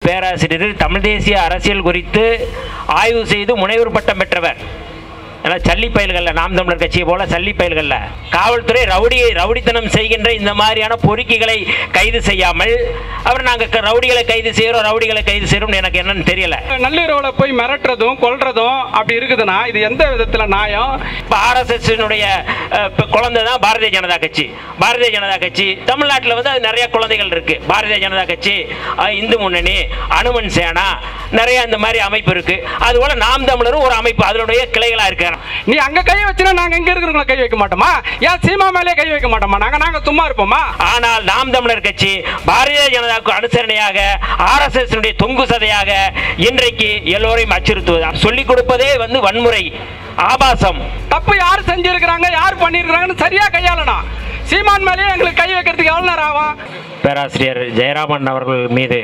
பேராசிரியர் தமிழ் தேசிய அரசியல் குறித்து ஆய்வு செய்து முனைவர் பட்டம் பெற்றவர் ஏன்னா சல்லி பயல்களில் நாம் தமிழர் கட்சியை போல சல்லி பயல்களில் காவல்துறை ரவுடியை ரவுடித்தனம் செய்கின்ற இந்த மாதிரியான பொறுக்கிகளை கைது செய்யாமல் அவர் நாங்கள் ரவுடிகளை கைது செய்கிறோம் ரவுடிகளை கைது செய்கிறோம்னு எனக்கு என்னன்னு தெரியல நள்ளிரவுல போய் மிரட்டுறதும் கொல்றதும் அப்படி இருக்குதுன்னா இது எந்த விதத்துல நியாயம் இப்போ ஆர்எஸ்எஸ்னுடைய குழந்தை தான் பாரதிய ஜனதா கட்சி பாரதிய ஜனதா கட்சி தமிழ்நாட்டில் வந்து அது நிறைய குழந்தைகள் இருக்கு பாரதிய ஜனதா கட்சி அஹ், இந்து முன்னணி அனுமன் சேனா நிறைய இந்த மாதிரி அமைப்பு இருக்கு அதுபோல நாம் தமிழரும் ஒரு அமைப்பு அதனுடைய கிளைகளா இருக்கிறோம் நீ அங்க கை வச்சுனா நாங்க இங்க இருக்கிறவங்கள கை வைக்க மாட்டோமா ஏன் சீமா மேலே கை வைக்க மாட்டோமா நாங்க நாங்க சும்மா இருப்போமா ஆனால் நாம் தமிழர் கட்சி பாரதிய ஜனதாவுக்கு அனுசரணையாக ஆர்எஸ்எஸ் தொங்கு சதையாக இன்றைக்கு எல்லோரையும் அச்சுறுத்துவது சொல்லிக் கொடுப்பதே வந்து வன்முறை ஆபாசம் தப்பு யார் செஞ்சிருக்கிறாங்க யார் பண்ணிருக்கிறாங்கன்னு சரியா கையாளணும் சீமான் மேலேயே எங்களுக்கு கை வைக்கிறதுக்கு எவ்வளவு நேரம் ஆகும் பேராசிரியர் ஜெயராமன் அவர்கள் மீது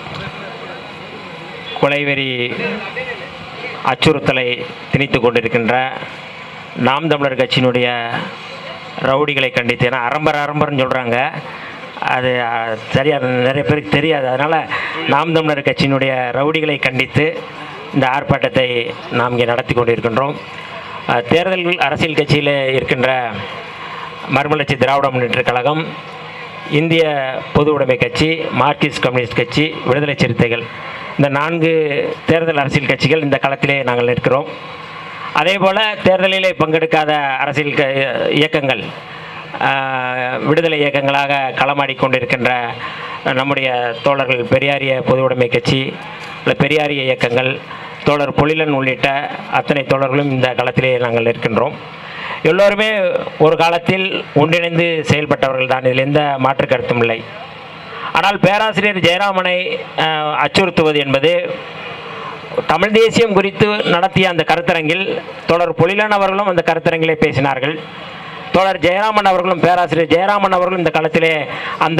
கொலைவெறி அச்சுறுத்தலை திணித்து கொண்டிருக்கின்ற நாம் தமிழர் கட்சியினுடைய ரவுடிகளை கண்டித்து ஏன்னா அரம்பர் அரம்பர்னு சொல்கிறாங்க அது அஹ், சரியா நிறைய பேருக்கு தெரியாது அதனால் நாம் தமிழர் கட்சியினுடைய ரவுடிகளை கண்டித்து இந்த ஆர்ப்பாட்டத்தை நாம் இங்கே நடத்தி கொண்டிருக்கின்றோம் அஹ், தேர்தல் அரசியல் கட்சியில் இருக்கின்ற மறுமலர்ச்சி திராவிட முன்னேற்றக் கழகம் இந்திய பொது உடைமை கட்சி மார்க்சிஸ்ட் கம்யூனிஸ்ட் கட்சி விடுதலை சிறுத்தைகள் இந்த நான்கு தேர்தல் அரசியல் கட்சிகள் இந்த களத்திலே நாங்கள் நிற்கிறோம் அதே போல் தேர்தலிலே பங்கெடுக்காத அரசியல் க இயக்கங்கள் ஆஹ், விடுதலை இயக்கங்களாக களமாடி கொண்டிருக்கின்ற நம்முடைய தோழர்கள் பெரியாரிய பொது உடைமை கட்சி இல்லை பெரியாரிய இயக்கங்கள் தோழர் பொழிலன் உள்ளிட்ட அத்தனை தோழர்களும் இந்த களத்திலே நாங்கள் இருக்கின்றோம் எல்லோருமே ஒரு காலத்தில் ஒன்றிணைந்து செயல்பட்டவர்கள் தான் இதில் எந்த மாற்று கருத்தும் இல்லை ஆனால் பேராசிரியர் ஜெயராமனை அஹ், அச்சுறுத்துவது என்பது தமிழ் தேசியம் குறித்து நடத்திய அந்த கருத்தரங்கில் தோழர் பொழிலன் அவர்களும் அந்த கருத்தரங்கிலே பேசினார்கள் தோழர் ஜெயராமன் அவர்களும் பேராசிரியர் ஜெயராமன் அவர்களும் இந்த களத்திலே அந்த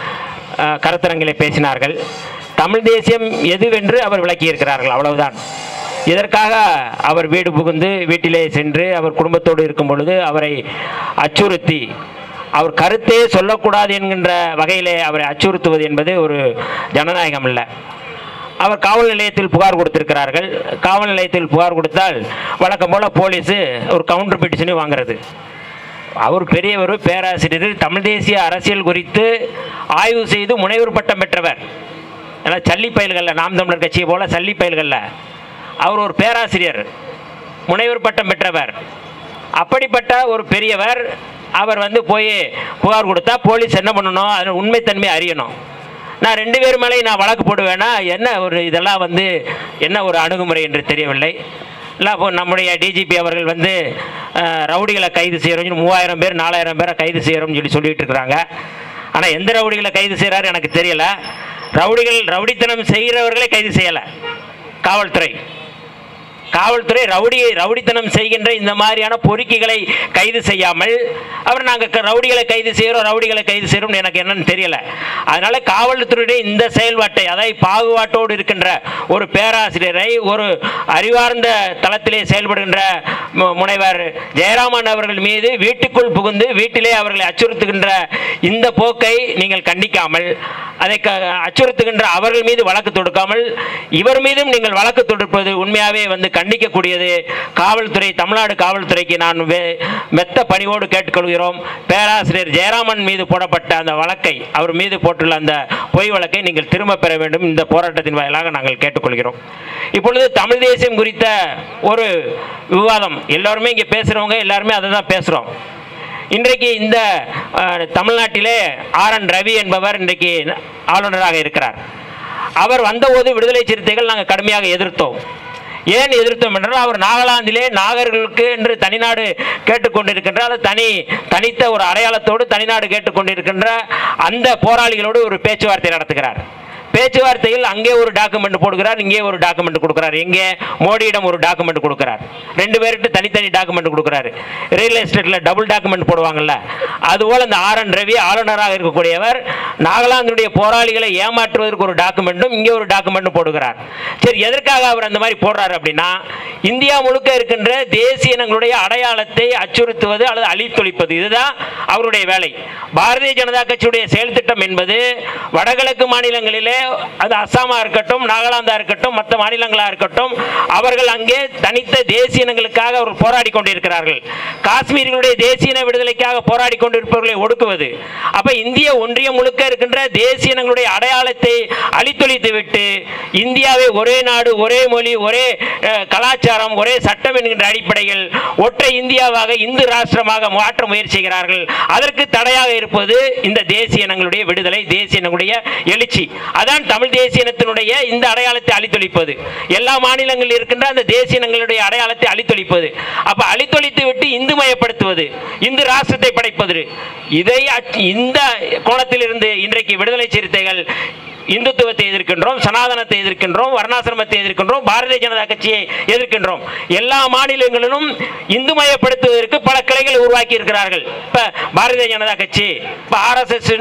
அஹ், கருத்தரங்கிலே பேசினார்கள் தமிழ் தேசியம் எதுவென்று அவர் விளக்கியிருக்கிறார்கள் அவ்வளவுதான் இதற்காக அவர் வீடு புகுந்து வீட்டிலே சென்று அவர் குடும்பத்தோடு இருக்கும் பொழுது அவரை அச்சுறுத்தி அவர் கருத்தே சொல்லக்கூடாது என்கின்ற வகையிலே அவரை அச்சுறுத்துவது என்பது ஒரு ஜனநாயகம் அல்ல அவர் காவல் நிலையத்தில் புகார் கொடுத்திருக்கிறார்கள் காவல் நிலையத்தில் புகார் கொடுத்தால் வழக்கம் போல போலீஸு ஒரு கவுண்டர் பெட்டிஷனையும் வாங்குறது அவர் பெரியவர் பேராசிரியர் தமிழ் தேசிய அரசியல் குறித்து ஆய்வு செய்து முனைவர் பட்டம் பெற்றவர் ஏன்னா சல்லி பயல்களில் நாம் தமிழர் கட்சியை போல சல்லி பயல்களில் அவர் ஒரு பேராசிரியர் முனைவர் பட்டம் பெற்றவர் அப்படிப்பட்ட ஒரு பெரியவர் அவர் வந்து போய் புகார் கொடுத்தா போலீஸ் என்ன பண்ணணும் அதில் உண்மைத்தன்மை அறியணும் நான் ரெண்டு பேர் மேலேயும் நான் வழக்கு போடுவேன்னா என்ன ஒரு இதெல்லாம் வந்து என்ன ஒரு அணுகுமுறை என்று தெரியவில்லை இல்லை அப்போ நம்முடைய டிஜிபி அவர்கள் வந்து அஹ், ரவுடிகளை கைது செய்கிறோம் மூவாயிரம் பேர் நாலாயிரம் பேரை கைது செய்கிறோம்னு சொல்லி சொல்லிட்டு இருக்கிறாங்க ஆனால் எந்த ரவுடிகளை கைது செய்கிறாரு எனக்கு தெரியல ரவுடிகள் ரவுடித்தனம் செய்கிறவர்களே கைது செய்யலை காவல்துறை காவல்துறை ரவுடியை ரவுடித்தனம் செய்கின்ற இந்த மாதிரியான பொறுக்கிகளை கைது செய்யாமல் அவர் நாங்கள் ரவுடிகளை கைது செய்கிறோம் ரவுடிகளை கைது செய்கிறோம்னு எனக்கு என்னன்னு தெரியல அதனால காவல்துறையுடைய இந்த செயல்பாட்டை அதாவது பாகுபாட்டோடு இருக்கின்ற ஒரு பேராசிரியரை ஒரு அறிவார்ந்த தளத்திலே செயல்படுகின்ற மு- முனைவர் ஜெயராமன் அவர்கள் மீது வீட்டுக்குள் புகுந்து வீட்டிலே அவர்களை அச்சுறுத்துகின்ற இந்த போக்கை நீங்கள் கண்டிக்காமல் அதை க அச்சுறுத்துகின்ற அவர்கள் மீது வழக்கு தொடுக்காமல் இவர் மீதும் நீங்கள் வழக்கு தொடுப்பது உண்மையாகவே வந்து கண்டிக்கக்கூடியது காவல்துறை தமிழ்நாடு காவல்துறைக்கு நான் வே- மெத்த பணிவோடு கேட்டுக்கொள்கிறோம் பேராசிரியர் ஜெயராமன் மீது போடப்பட்ட அந்த வழக்கை அவர் மீது போட்டுள்ள அந்த பொய் வழக்கை நீங்கள் திரும்ப பெற வேண்டும் இந்த போராட்டத்தின் வாயிலாக நாங்கள் கேட்டுக்கொள்கிறோம் இப்பொழுது தமிழ் தேசியம் குறித்த ஒரு விவாதம் எல்லாருமே இங்கே பேசுகிறவங்க எல்லாருமே அதை தான் பேசுகிறோம் இன்றைக்கு இந்த அஹ், தமிழ்நாட்டிலே ஆர் என் ரவி என்பவர் இன்றைக்கு ஆளுநராக இருக்கிறார் அவர் வந்தபோது விடுதலை சிறுத்தைகள் நாங்கள் கடுமையாக எதிர்த்தோம் ஏன் எதிர்த்தோம் என்றால் அவர் நாகாலாந்திலே நாகர்களுக்கு என்று தனிநாடு கேட்டுக்கொண்டிருக்கின்ற அது தனி தனித்த ஒரு அடையாளத்தோடு தனிநாடு கேட்டுக்கொண்டிருக்கின்ற அந்த போராளிகளோடு ஒரு பேச்சுவார்த்தை நடத்துகிறார் பேச்சுவார்த்தையில் அங்கே ஒரு டாக்குமெண்ட் போடுகிறார் இங்கே ஒரு டாக்குமெண்ட் கொடுக்கிறார் எங்கே மோடியிடம் ஒரு டாக்குமெண்ட் கொடுக்கிறார் ரெண்டு பேருக்கு தனித்தனி டாக்குமெண்ட் கொடுக்கிறாரு ரியல் எஸ்டேட்டில் டபுள் டாக்குமெண்ட் போடுவாங்கல்ல அதுபோல் இந்த ஆர் என் ரவி ஆளுநராக இருக்கக்கூடியவர் நாகாலாந்தினுடைய போராளிகளை ஏமாற்றுவதற்கு ஒரு டாக்குமெண்ட்டும் இங்கே ஒரு டாக்குமெண்ட் போடுகிறார் சரி எதற்காக அவர் அந்த மாதிரி போடுறாரு அப்படின்னா இந்தியா முழுக்க இருக்கின்ற தேசிய இனங்களுடைய அடையாளத்தை அச்சுறுத்துவது அல்லது அழித்தொழிப்பது இதுதான் அவருடைய வேலை பாரதிய ஜனதா கட்சியுடைய செயல் திட்டம் என்பது வடகிழக்கு மாநிலங்களிலே அது அஸ்ஸாமா இருக்கட்டும் நாகாலாந்தா இருக்கட்டும் மற்ற மாநிலங்களா இருக்கட்டும் அவர்கள் அங்கே தனித்த தேசிய இனங்களுக்காக அவர்கள் போராடி கொண்டிருக்கிறார்கள் காஷ்மீர்களுடைய தேசிய இன விடுதலைக்காக போராடி கொண்டிருப்பவர்களை ஒடுக்குவது அப்ப இந்திய ஒன்றியம் முழுக்க இருக்கின்ற தேசிய இனங்களுடைய அடையாளத்தை அழித்தொழித்து விட்டு இந்தியாவை ஒரே நாடு ஒரே மொழி ஒரே அஹ், கலாச்சாரம் ஒரே சட்டம் என்கின்ற அடிப்படையில் ஒற்றை இந்தியாவாக இந்து ராஷ்டிரமாக மாற்ற முயற்சிக்கிறார்கள் அதற்கு தடையாக இருப்பது இந்த தேசிய இனங்களுடைய விடுதலை தேசிய இனங்களுடைய எழுச்சி அதான் தமிழ் தேசிய இனத்தினுடைய இந்த அடையாளத்தை அழித்தொழிப்பது எல்லா மாநிலங்களில் இருக்கின்ற அந்த தேசிய இனங்களுடைய அடையாளத்தை அழித்தொழிப்பது அப்ப அழித்தொழித்து விட்டு இந்துமயப்படுத்துவது இந்து ராஷ்டிரத்தை படைப்பது இதை அச்- இந்த கோணத்தில் இருந்து இன்றைக்கு விடுதலை சிறுத்தைகள் இந்துத்துவத்தை எதிர்க்கின்றோம் சனாதனத்தை எதிர்க்கின்றோம் வர்ணாசிரமத்தை எதிர்க்கின்றோம் பாரதிய ஜனதா கட்சியை எதிர்க்கின்றோம் எல்லா மாநிலங்களிலும் இந்துமயப்படுத்துவதற்கு பல கிளைகளை உருவாக்கி இருக்கிறார்கள் இப்ப பாரதிய ஜனதா கட்சி இப்ப ஆர்எஸ்எஸ்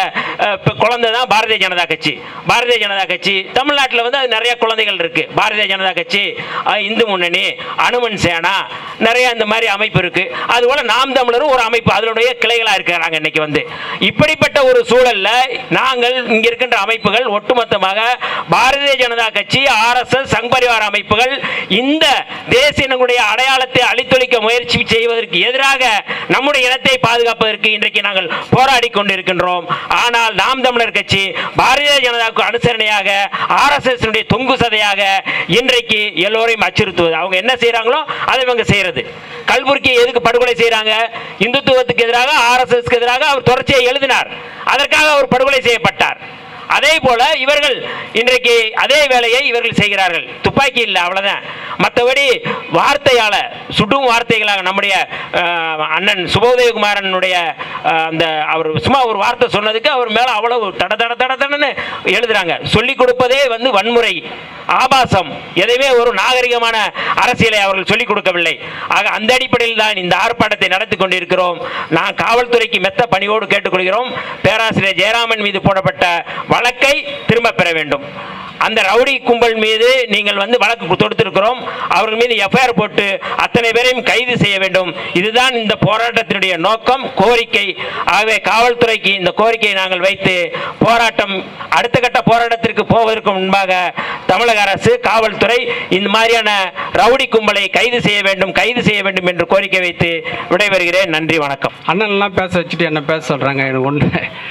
குழந்தை தான் பாரதிய ஜனதா கட்சி பாரதிய ஜனதா கட்சி தமிழ்நாட்டில் வந்து அது நிறைய குழந்தைகள் இருக்கு பாரதிய ஜனதா கட்சி அஹ், இந்து முன்னணி அனுமன் சேனா நிறைய இந்த மாதிரி அமைப்பு இருக்கு அதுபோல நாம் தமிழரும் ஒரு அமைப்பு அதனுடைய கிளைகளா இருக்கிறாங்க இன்னைக்கு வந்து இப்படிப்பட்ட ஒரு சூழல்ல நாங்கள் இங்க இருக்கின்ற அமைப்புகள் ஒட்டுமொத்தமாக பாரதிய ஜனதா கட்சி ஆர்எஸ்எஸ் சங் பரிவார அமைப்புகள் இந்த தேசிய இனங்களுடைய அடையாளத்தை அழித்தொழிக்க முயற்சி செய்வதற்கு எதிராக நம்முடைய இனத்தை பாதுகாப்பதற்கு இன்றைக்கு நாங்கள் போராடி கொண்டிருக்கின்றோம் ஆனால் நாம் தமிழர் கட்சி பாரதிய ஜனதாவுக்கு அனுசரணையாக ஆர்எஸ்எஸ் தொங்கு சதையாக இன்றைக்கு எல்லோரையும் அச்சுறுத்துவது அவங்க என்ன செய்றாங்களோ அதை இவங்க செய்யறது கல்புர்கி எதுக்கு படுகொலை செய்றாங்க இந்துத்துவத்துக்கு எதிராக ஆர்எஸ்எஸ்க்கு எதிராக அவர் தொடர்ச்சியை எழுதினார் அதற்காக அவர் படுகொலை செய்யப்பட்டார் அதே போல இவர்கள் இன்றைக்கு அதே வேலையை இவர்கள் செய்கிறார்கள் துப்பாக்கி இல்லை அவ்வளவுதான் மற்றபடி வார்த்தையால சுடும் வார்த்தைகளாக நம்முடைய அஹ், அண்ணன் சுபோதயகுமாரனுடைய அஹ், அந்த அவர் சும்மா ஒரு வார்த்தை சொன்னதுக்கு அவர் மேல அவ்வளவு தட தட தட தடன்னு எழுதுறாங்க சொல்லிக் கொடுப்பதே வந்து வன்முறை ஆபாசம் எதையுமே ஒரு நாகரிகமான அரசியலை அவர்கள் சொல்லிக் கொடுக்கவில்லை ஆக அந்த அடிப்படையில் தான் இந்த ஆர்ப்பாட்டத்தை நடத்தி கொண்டிருக்கிறோம் நான் காவல்துறைக்கு மெத்த பணியோடு கேட்டுக்கொள்கிறோம் பேராசிரியர் ஜெயராமன் மீது போடப்பட்ட வழக்கை திரும்ப பெற வேண்டும் அந்த ரவுடி கும்பல் மீது நீங்கள் வந்து வழக்கு தொடுத்திருக்கிறோம் அவர்கள் மீது எஃப்ஐஆர் போட்டு அத்தனை பேரையும் கைது செய்ய வேண்டும் இதுதான் இந்த போராட்டத்தினுடைய நோக்கம் கோரிக்கை ஆகவே காவல்துறைக்கு இந்த கோரிக்கையை நாங்கள் வைத்து போராட்டம் அடுத்த கட்ட போராட்டத்திற்கு போவதற்கு முன்பாக தமிழக அரசு காவல்துறை இந்த மாதிரியான ரவுடி கும்பலை கைது செய்ய வேண்டும் கைது செய்ய வேண்டும் என்று கோரிக்கை வைத்து விடைபெறுகிறேன் நன்றி வணக்கம் அண்ணன்லாம் பேச வச்சுட்டு என்ன பேச சொல்கிறாங்க எனக்கு ஒன்று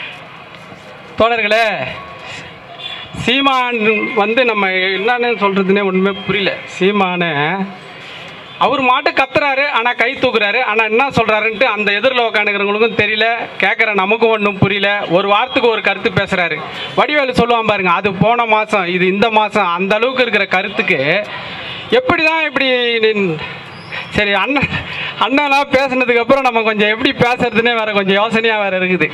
தோழர்களே சீமான் வந்து நம்ம என்னன்னு சொல்கிறதுனே ஒன்றுமே புரியல சீமானு அவர் மாட்டு கத்துறாரு ஆனால் கை தூக்குறாரு ஆனால் என்ன சொல்கிறாருன்ட்டு அந்த எதிரில் உட்காந்துக்கிறவங்களுக்கும் தெரியல கேட்குற நமக்கும் ஒன்றும் புரியல ஒரு வாரத்துக்கு ஒரு கருத்து பேசுகிறாரு வடிவேலு சொல்லுவான் பாருங்க அது போன மாதம் இது இந்த மாதம் அந்த அளவுக்கு இருக்கிற கருத்துக்கு எப்படி தான் இப்படி நின்- சரி அண்ணன் அண்ணன்லாம் பேசுனதுக்கு அப்புறம் நம்ம கொஞ்சம் எப்படி பேசுறதுனே வேற கொஞ்சம் யோசனையாக வேற இருக்குது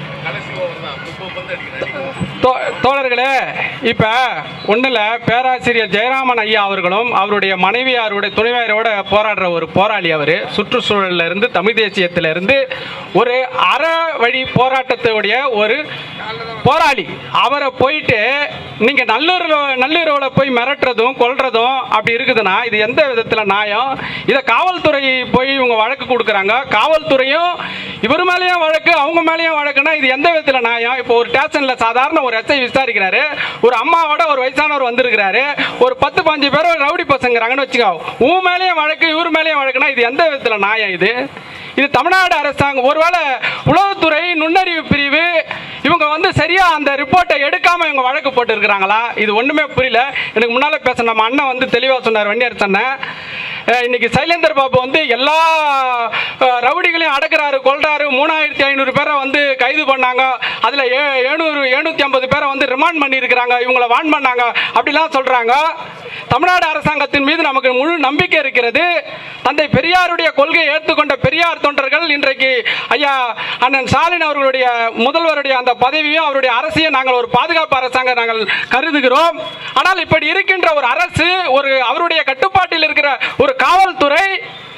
தோ- தோழர்களே இப்போ ஒன்றில் பேராசிரியர் ஜெயராமன் ஐயா அவர்களும் அவருடைய மனைவியாருடைய துணைவியாரோட போராடுற ஒரு போராளி அவர் சுற்றுச்சூழல்ல இருந்து தமிழ் தேசியத்துல இருந்து ஒரு அற வழி போராட்டத்துடைய ஒரு போராளி அவரை போயிட்டு நீங்கள் நல்லுறவு நல்லுறவில் போய் மிரட்டுறதும் கொல்றதும் அப்படி இருக்குதுன்னா இது எந்த விதத்தில் நியாயம் இதை காவல்துறை போய் இவங்க வழக்கு கொடுக்குறாங்க காவல்துறையும் இவர் மேலேயும் வழக்கு அவங்க மேலேயும் வழக்குனா இது எந்த விதத்தில் நியாயம் இப்போ ஒரு ஸ்டேஷனில் சாதாரண ஒரு எஸ்ஐ விசாரிக்கிறாரு ஒரு அம்மாவோட ஒரு வயசானவர் வந்திருக்கிறாரு ஒரு பத்து பாஞ்சு பேர் ரவுடி பசங்கிறாங்கன்னு வச்சுக்கோ உன் மேலேயும் வழக்கு இவர் மேலேயும் வழக்குனா இது எந்த விதத்தில் நியாயம் இது இது தமிழ்நாடு அரசாங்கம் ஒருவேளை உளவுத்துறை நுண்ணறிவு பிரிவு இவங்க வந்து சரியா அந்த ரிப்போர்ட்டை எடுக்காம இவங்க வழக்கு போட்டு இருக்கிறாங்களா இது ஒண்ணுமே புரியல எனக்கு முன்னால பேச நம்ம அண்ணன் வந்து தெளிவா சொன்னார் வண்டியார் சொன்னேன் அஹ் இன்னைக்கு சைலேந்தர் பாபு வந்து எல்லா அஹ், ரவுடிகளையும் அடக்குறாரு கொல்றாரு மூணாயிரத்தி ஐநூறு பேரை வந்து கைது பண்ணாங்க அதுல ஏ- ஏழுநூறு எழுநூத்தி ஐம்பது பேரை வந்து ரிமாண்ட் பண்ணியிருக்கிறாங்க இவங்கள வான் பண்ணாங்க அப்படிலாம் சொல்றாங்க தமிழ்நாடு அரசாங்கத்தின் மீது நமக்கு முழு நம்பிக்கை இருக்கிறது தந்தை பெரியாருடைய கொள்கையை ஏற்றுக்கொண்ட பெரியார் தொண்டர்கள் இன்றைக்கு ஐயா அண்ணன் ஸ்டாலின் அவர்களுடைய முதல்வருடைய அந்த பதவியும் அவருடைய அரசையும் நாங்கள் ஒரு பாதுகாப்பு அரசாங்க நாங்கள் கருதுகிறோம் ஆனால் இப்படி இருக்கின்ற ஒரு அரசு ஒரு அவருடைய கட்டுப்பாட்டில் இருக்கிற ஒரு காவல்துறை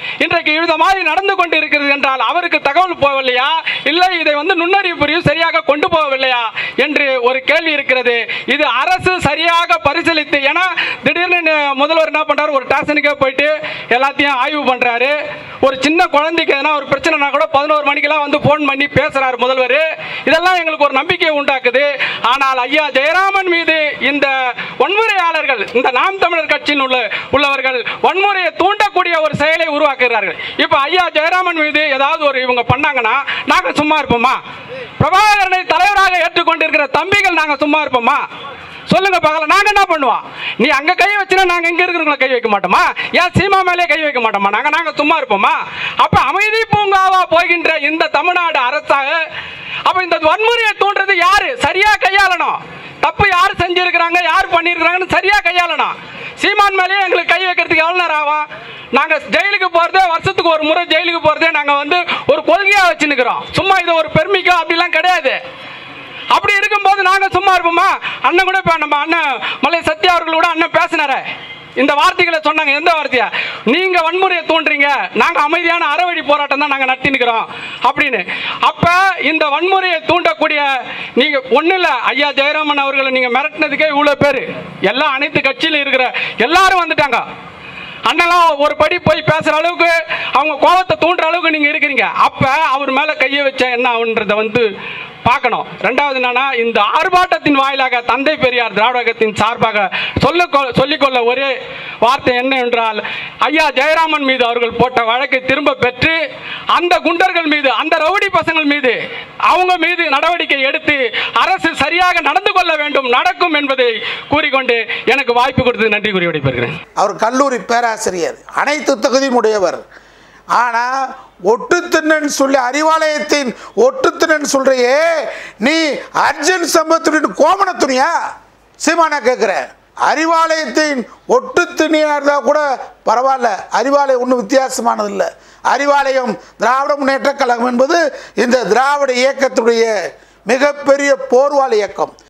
இன்றைக்கு இந்த மாதிரி நடந்து கொண்டு இருக்கிறது என்றால் அவருக்கு தகவல் போகவில்லையா இல்லை இதை வந்து நுண்ணறிவு பிரிவு சரியாக கொண்டு போகவில்லையா என்று ஒரு கேள்வி இருக்கிறது இது அரசு சரியாக பரிசீலித்து ஏன்னா திடீர்னு ந- முதல்வர் என்ன பண்றாரு ஒரு ஸ்டேஷனுக்கே போயிட்டு எல்லாத்தையும் ஆய்வு பண்றாரு ஒரு சின்ன குழந்தைக்கு எதனா ஒரு பிரச்சனைனா கூட பதினோரு மணிக்கெல்லாம் வந்து ஃபோன் பண்ணி பேசுறாரு முதல்வர் இதெல்லாம் எங்களுக்கு ஒரு நம்பிக்கையை உண்டாக்குது ஆனால் ஐயா ஜெயராமன் மீது இந்த வன்முறையாளர்கள் இந்த நாம் தமிழர் கட்சியில் உள்ள உள்ளவர்கள் வன்முறையை தூண்டக்கூடிய ஒரு செயலை உருவாக்குகிறார்கள் இப்போ ஐயா ஜெயராமன் மீது ஏதாவது ஒரு இவங்க பண்ணாங்கன்னா நாங்க சும்மா இருப்போமா பிரபாகரனை தலைவராக ஏற்றுக்கொண்டிருக்கிற தம்பிகள் நாங்க சும்மா இருப்போமா சொல்லுங்க பார்க்கலாம் நாங்க என்ன பண்ணுவோம் நீ அங்க கை வச்சுனா நாங்க இங்க இருக்கிறவங்கள கை வைக்க மாட்டோமா ஏன் சீமா மேலே கை வைக்க மாட்டோமா நாங்க நாங்க சும்மா இருப்போமா அப்ப அமைதி பூங்காவா போகின்ற இந்த தமிழ்நாடு அரசாக அப்ப இந்த வன்முறையை தூண்டுறது யாரு சரியா கையாளணும் தப்பு யார் செஞ்சிருக்கிறாங்க யார் பண்ணியிருக்கிறாங்கன்னு சரியா கையாளணும் சீமான் மேலேயே எங்களுக்கு கை வைக்கிறதுக்கு எவ்வளோ நேரம் ஆகும் நாங்கள் ஜெயிலுக்கு போகிறதே வருஷத்துக்கு ஒரு முறை ஜெயிலுக்கு போகிறதே நாங்கள் வந்து ஒரு கொள்கையாக வச்சுன்னுக்கிறோம் சும்மா இது ஒரு பெருமைக்கோ அப்படிலாம் கிடையாது அப்படி இருக்கும்போது நாங்க சும்மா இருப்போமா அண்ணன் கூட இப்ப நம்ம அண்ணன் மலை சத்யா அவர்கள் கூட அண்ணன் பேசினாரே இந்த வார்த்தைகளை சொன்னாங்க எந்த வார்த்தையா நீங்க வன்முறையை தூண்டுறீங்க நாங்க அமைதியான அறவழி போராட்டம் தான் நாங்க நடத்தினுக்கிறோம் அப்படின்னு அப்ப இந்த வன்முறையை தூண்டக்கூடிய நீங்க ஒண்ணு இல்ல ஐயா ஜெயராமன் அவர்களை நீங்க மிரட்டினதுக்கே இவ்வளவு பேரு எல்லா அனைத்து கட்சியிலும் இருக்கிற எல்லாரும் வந்துட்டாங்க அண்ணெல்லாம் ஒரு படி போய் பேசுற அளவுக்கு அவங்க கோபத்தை தூண்டுற அளவுக்கு நீங்க இருக்கிறீங்க அப்ப அவர் மேல கையை வச்சா என்ன ஆகுன்றத வந்து பார்க்கணும் ரெண்டாவது என்னன்னா இந்த ஆர்ப்பாட்டத்தின் வாயிலாக தந்தை பெரியார் திராவிடகத்தின் சார்பாக சொல்ல சொல்லிக்கொள்ள ஒரே வார்த்தை என்ன என்றால் ஐயா ஜெயராமன் மீது அவர்கள் போட்ட வழக்கை திரும்ப பெற்று அந்த குண்டர்கள் மீது அந்த ரவுடி பசங்கள் மீது அவங்க மீது நடவடிக்கை எடுத்து அரசு சரியாக நடந்து கொள்ள வேண்டும் நடக்கும் என்பதை கூறிக்கொண்டு எனக்கு வாய்ப்பு கொடுத்து நன்றி கூறி விடைபெறுகிறேன் அவர் கல்லூரி பேராசிரியர் அனைத்து தகுதியும் உடையவர் ஆனால் ஒட்டுத்திண்ணன் சொல்லி அறிவாலயத்தின் ஒட்டுத்திண்ணன் சொல்றியே நீ அர்ஜுன் சம்பத்துடன் கோமண துணியா சீமானா கேட்குறேன் அறிவாலயத்தின் ஒட்டு துணியாக இருந்தால் கூட பரவாயில்ல அறிவாலயம் ஒன்றும் வித்தியாசமானது இல்லை அறிவாலயம் திராவிட முன்னேற்றக் கழகம் என்பது இந்த திராவிட இயக்கத்துடைய மிகப்பெரிய போர்வால் இயக்கம்